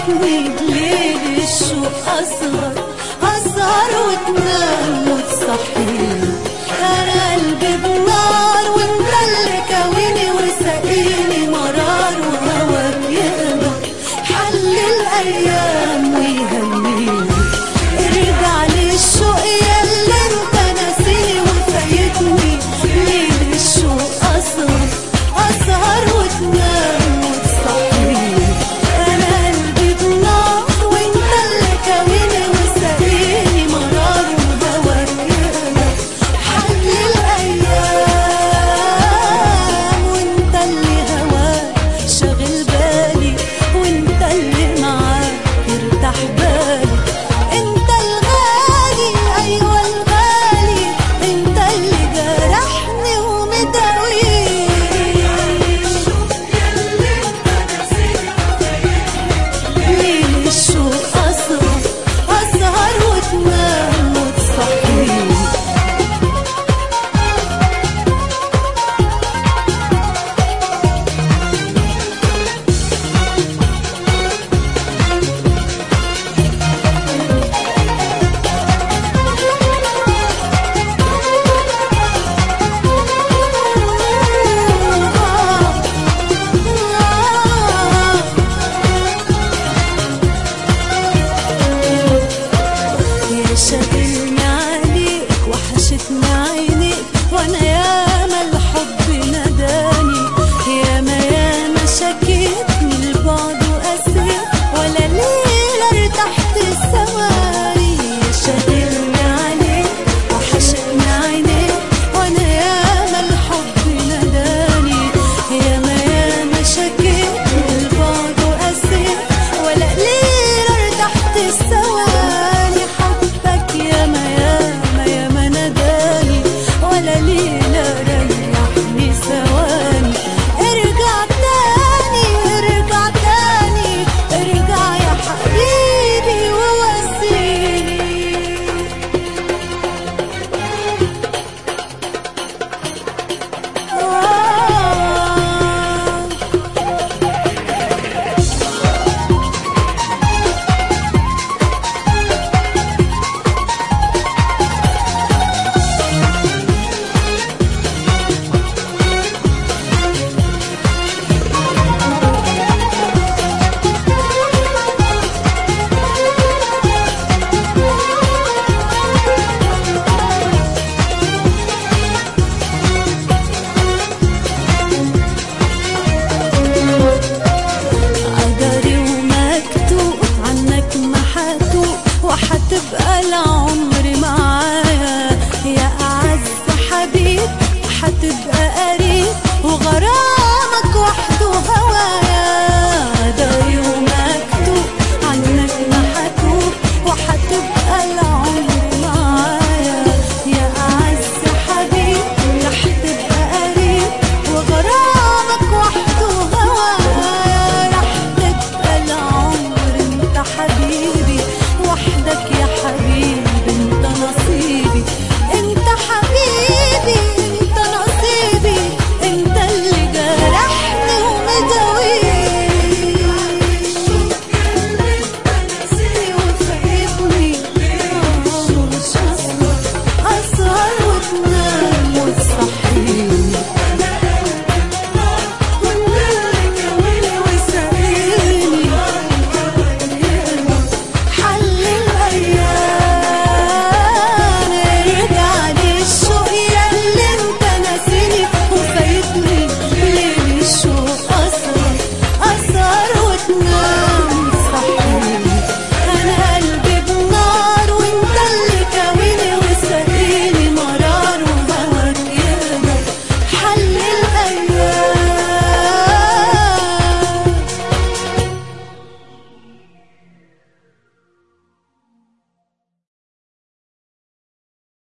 فايتني ليل الشوق أصغر أسهر وتنام وتصحيني أنا قلبي بنار وانت اللي كويني وسقيني مرار وهواك يقدر حل الأيام ويهنيني ارجع للشوق ياللي انت ناسيني وفايتني ليل الشوق أسهر أسهر وتنام وتصحيني أنا قلبي بنار وانت اللي كويني وسقيني مرار وهواك يقدر حل الأيام وانت اللي هواك شاغل بالي وانت اللي معاك يرتاح بالي انت الغالي ايوه الغالي انت اللي جرحني ومداويني ليل الشوق أسهر أسهر وتنام وتصحيني يا شاغلني عليك وحشتني عينيك وانا ياما الحب ناداني ياما ياما شكيت من البعد وقسيت ولا ليلة ارتحت الثواني يا شاغلني عليك وحشتني عينيك وانا ياما الحب ناداني ياما ياما شكيت من البعد وقسيت ولا ليلة ارتحت الثواني حبك ياما ياما ياما ناداني ولا ليلة ريحني ثواني ارجع تاني ارجع تاني ارجع يا حبيبي وواسيني آه قدري ومكتوب عنك محتوب وحتبقى العمر معايا يا أعز حبيب حتبقى قريب وغرامك وحده هوايا قدري ومكتوب عنك محتوب وحتبقى العمر